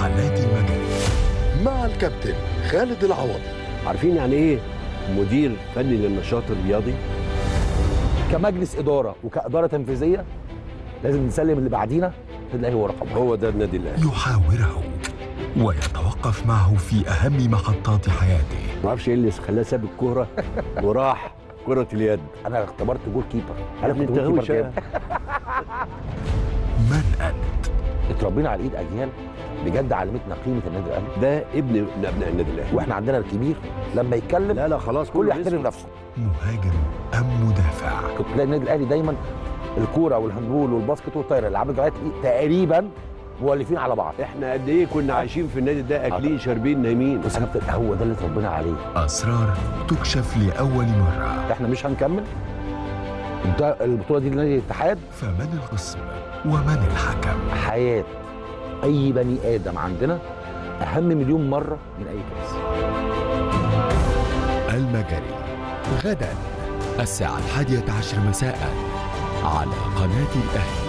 محلات المجال مع الكابتن خالد العوضي عارفين يعني ايه مدير فني للنشاط الرياضي كمجلس اداره وكاداره تنفيذيه لازم نسلم اللي بعدينا تلاقي هو رقم واحد هو ده النادي الاهلي يحاوره ويتوقف معه في أهم محطات حياته ما اعرفش ايه اللي خلاه ساب الكوره وراح كره اليد انا اختبرت جول كيبر انا عارف انت كنت جول غوش كيبر كام من أنت اتربينا على ايد اجيال بجد علمتنا قيمه النادي الاهلي ده ابن من ابناء النادي الاهلي واحنا عندنا الكبير لما يتكلم لا لا خلاص كله كله يحترم بيسكت. نفسه مهاجم أم مدافع كنت تلاقي النادي الاهلي دايما الكوره والهاندبول والباسكت والطايره اللي عملوا تقريبا مؤلفين على بعض احنا قد ايه كنا عايشين في النادي ده اكلين شاربين نايمين بس يا كابتن هو ده اللي اتربينا عليه أسرار تكشف لأول مرة احنا مش هنكمل ده البطوله دي لنادي الاتحاد فمن الخصم ومن الحكم حياه اي بني ادم عندنا اهم مليون مره من اي كاس المجري غدا الساعة الحادية عشر مساء على قناة الأهلي